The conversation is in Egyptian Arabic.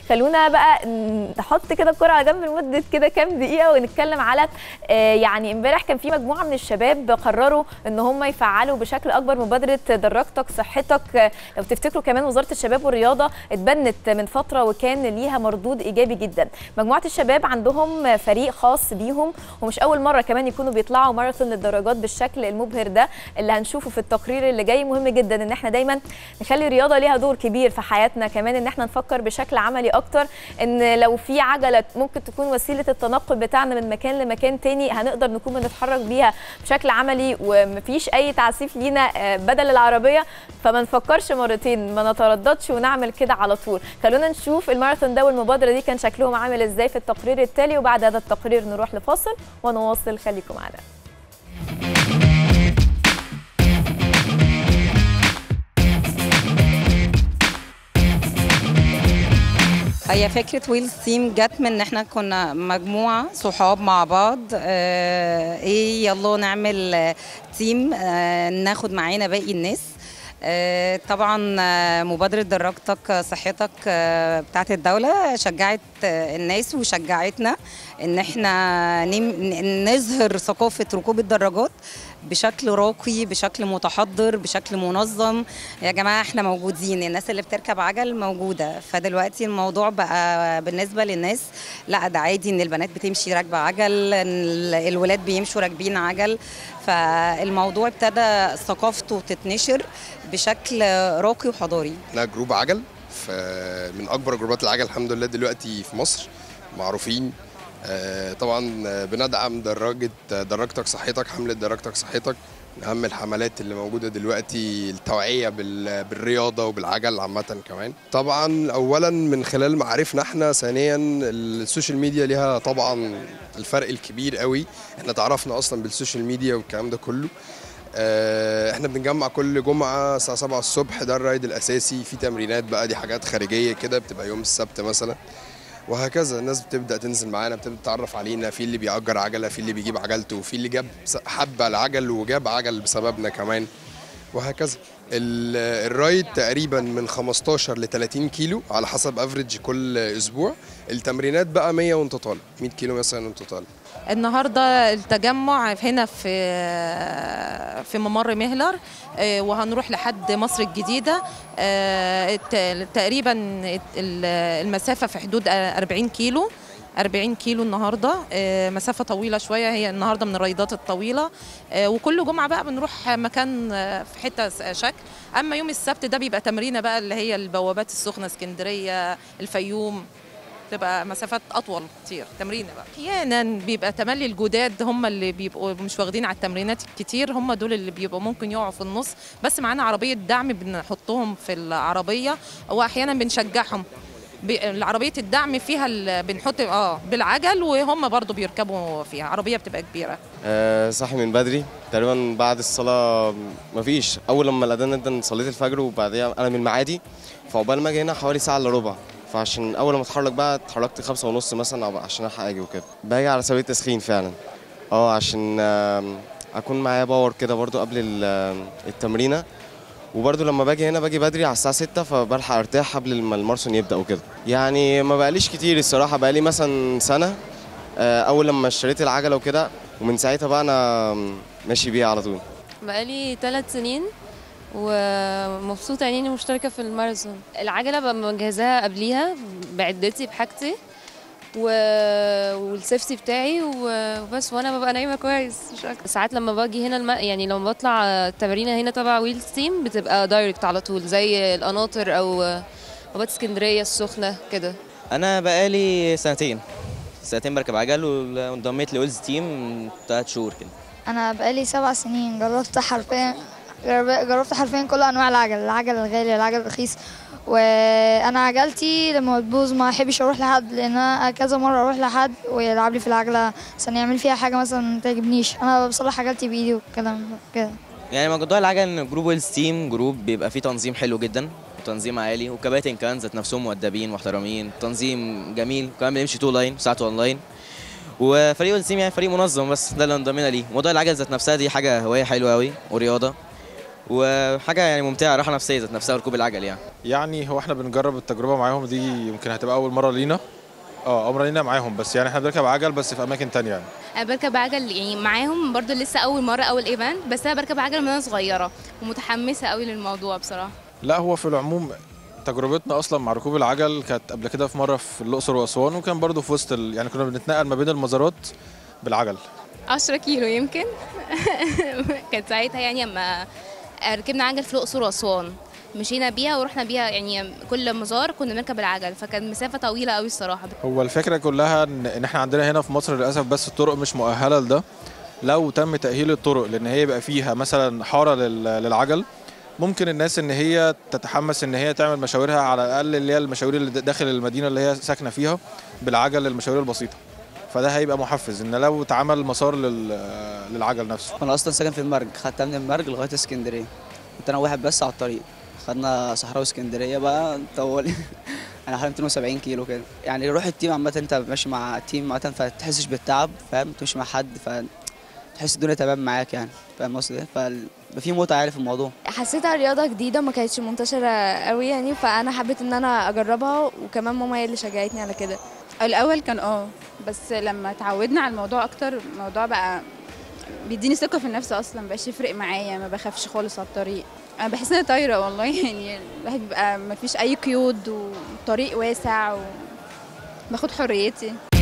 خلونا بقى نحط كده الكره على جنب لمده كده كام دقيقه ونتكلم على آه، يعني امبارح كان في مجموعه من الشباب قرروا ان هم يفعلوا بشكل اكبر مبادره درجتك صحتك آه، لو تفتكروا كمان وزاره الشباب والرياضه اتبنت من فتره وكان ليها مردود ايجابي جدا مجموعه الشباب عندهم فريق خاص بيهم ومش اول مره كمان يكونوا بيطلعوا ماراثون للدرجات بالشكل المبهر ده اللي هنشوفه في التقرير اللي جاي مهم جدا ان احنا دايما نخلي الرياضه ليها دور كبير في حياتنا كمان ان احنا نفكر بشكل عملي اكتر ان لو في عجله ممكن تكون وسيله التنقل بتاعنا من مكان لمكان تاني هنقدر نكون بنتحرك بيها بشكل عملي ومفيش اي تعسيف لينا آه، بدل العربيه فما نفكرش مرتين ما نترددش ونعمل كده على طول خلونا نشوف الماراثون ده والمبادره دي كان شكلهم عامل ازاي في التقرير التالي وبعد هذا التقرير نروح لفاصل ونواصل خليكم معنا هي فكرة ويل ثيم جت من ان احنا كنا مجموعة صحاب مع بعض آه ايه يلا نعمل آه، تيم آه ناخد معانا باقي الناس آه طبعا آه، مبادرة درجتك صحتك آه بتاعت الدولة شجعت آه، الناس وشجعتنا ان احنا نم- ن- نظهر ثقافة ركوب الدراجات بشكل راقي بشكل متحضر بشكل منظم يا جماعة احنا موجودين الناس اللي بتركب عجل موجودة فدلوقتي الموضوع بقى بالنسبة للناس لا ده عادي ان البنات بتمشي راكبة عجل إن ال- الولاد بيمشوا راكبين عجل فالموضوع ابتدى ثقافته تتنشر بشكل راقي وحضاري احنا جروب عجل ف- من اكبر جروبات العجل الحمد لله دلوقتي في مصر معروفين آه، طبعا آه، بندعم دراجة درجتك صحتك حملة درجتك صحتك من اهم الحملات اللي موجوده دلوقتي التوعيه بال- بالرياضه وبالعجل عامه كمان طبعا اولا من خلال معارفنا احنا ثانيا السوشيال ميديا ليها طبعا الفرق الكبير قوي احنا تعرفنا اصلا بالسوشيال ميديا والكلام ده كله آه، احنا بنجمع كل جمعه الساعه 7 الصبح ده الرايد الاساسي في تمرينات بقى دي حاجات خارجيه كده بتبقى يوم السبت مثلا وهكذا الناس بتبدا تنزل معانا بتبدا تتعرف علينا في اللي بيأجر عجله في اللي بيجيب عجلته وفي اللي جاب س- حب العجل وجاب عجل بسببنا كمان وهكذا ال- الرايد تقريبا من 15 ل 30 كيلو على حسب افريج كل اسبوع التمرينات بقى 100 وانت طالع 100 كيلو مثلا وانت طالع النهارده التجمع هنا في في ممر مهلر آه، وهنروح لحد مصر الجديده آه، الت- تقريبا ال- المسافه في حدود 40 كيلو 40 كيلو النهارده آه، مسافه طويله شويه هي النهارده من الرياضات الطويله آه، وكل جمعه بقى بنروح مكان آه، في حته س- شكل اما يوم السبت ده بيبقى تمرينه بقى اللي هي البوابات السخنه اسكندريه الفيوم تبقى مسافات اطول كتير تمرينه بقى احيانا بيبقى تملي الجداد هم اللي بيبقوا مش واخدين على التمرينات كتير هم دول اللي بيبقوا ممكن يقعوا في النص بس معانا عربيه دعم بنحطهم في العربيه واحيانا بنشجعهم ب- عربيه الدعم فيها ال- بنحط اه بالعجل وهم برضو بيركبوا فيها عربيه بتبقى كبيره آه، صاحي من بدري تقريبا بعد الصلاة مفيش أول لما الأذان ادن صليت الفجر وبعديها أنا من المعادي فعقبال ما أجي هنا حوالي ساعة إلا ربع فعشان أول ما أتحرك بقى اتحركت خمسة ونص مثلا عب- عشان ألحق أجي وكده باجي على سبيل التسخين فعلا اه عشان آم، أكون معايا باور كده برضو قبل ال- آم، التمرينة وبرضو لما باجي هنا باجي بدري على الساعة 6 فبلحق ارتاح قبل ما الماراثون يبدأ وكده يعني ما بقاليش كتير الصراحة بقالي مثلا سنة آه، أول لما اشتريت العجلة وكده ومن ساعتها بقى أنا ماشي بيها على طول بقالي ثلاث سنين ومبسوطة يعني اني مشتركة في الماراثون العجلة ببقى مجهزاها قبليها بعدتي بحاجتي و... والسيفتي بتاعي و- وبس وانا ببقى نايمة كويس مش اكتر ساعات لما باجي هنا الم... يعني لما بطلع تمرينة هنا تبع ويل تيم بتبقى دايركت على طول زي القناطر او بابات اسكندرية السخنة كده انا بقالي سنتين سنتين بركب عجل وانضميت لويلز تيم تلات شهور كده انا بقالي سبع سنين جربت حرفيا جرب- جربت حرفيا كل انواع العجل العجل الغالي العجل الرخيص وانا عجلتي لما بتبوظ ما احبش اروح لحد لان انا كذا مره اروح لحد ويلعب لي في العجله عشان يعمل فيها حاجه مثلا ما تعجبنيش انا بصلح عجلتي بايدي والكلام كده يعني موضوع العجل ان جروب ويلز تيم جروب بيبقى فيه تنظيم حلو جدا وتنظيم عالي وكباتن كمان ذات نفسهم مؤدبين محترمين تنظيم جميل وكمان بنمشي تو لاين ساعته اونلاين وفريق ويلز تيم يعني فريق منظم بس ده اللي انضمينا ليه موضوع العجل ذات نفسها دي حاجه هوايه حلوه قوي ورياضه وحاجه يعني ممتعه راحه نفسيه ذات نفسها ركوب العجل يعني يعني هو احنا بنجرب التجربه معاهم دي يمكن هتبقى اول مره لينا اه اول مره لينا معاهم بس يعني احنا بنركب عجل بس في اماكن تانية يعني انا بركب عجل يعني معاهم برضو لسه اول مره اول ايفنت بس انا بركب عجل من وانا صغيره ومتحمسه قوي للموضوع بصراحه لا هو في العموم تجربتنا اصلا مع ركوب العجل كانت قبل كده في مره في الاقصر واسوان وكان برضو في وسط ال... يعني كنا بنتنقل ما بين المزارات بالعجل 10 كيلو يمكن كانت ساعتها يعني اما ركبنا عجل في الاقصر واسوان مشينا بيها ورحنا بيها يعني كل مزار كنا بنركب العجل فكانت مسافه طويله قوي الصراحه هو الفكره كلها ان إن احنا عندنا هنا في مصر للاسف بس الطرق مش مؤهله لده لو تم تاهيل الطرق لان هي يبقى فيها مثلا حاره لل- للعجل ممكن الناس ان هي تتحمس ان هي تعمل مشاويرها على الاقل اللي هي المشاوير اللي داخل المدينه اللي هي ساكنه فيها بالعجل للمشاوير البسيطه فده هيبقى محفز ان لو اتعمل مسار لل- للعجل نفسه انا اصلا ساكن في المرج خدتها من المرج لغايه اسكندريه كنت انا واحد بس على الطريق خدنا صحراوي اسكندريه بقى طول انا حوالي 270 كيلو كده يعني روح التيم عامه انت ماشي مع تيم عامه فتحسش بالتعب فاهم تمشي مع حد فتحس الدنيا تمام معاك يعني فاهم قصدي ايه فبقى في متعه يعني في الموضوع حسيتها رياضة جديدة ما كانتش منتشرة قوي يعني فأنا حبيت إن أنا أجربها وكمان ماما هي اللي شجعتني على كده الاول كان اه بس لما اتعودنا على الموضوع اكتر الموضوع بقى بيديني ثقه في النفس اصلا مبقاش يفرق معايا ما بخافش خالص على الطريق انا بحس اني طايره والله يعني الواحد بيبقى ما فيش اي قيود والطريق واسع وباخد حريتي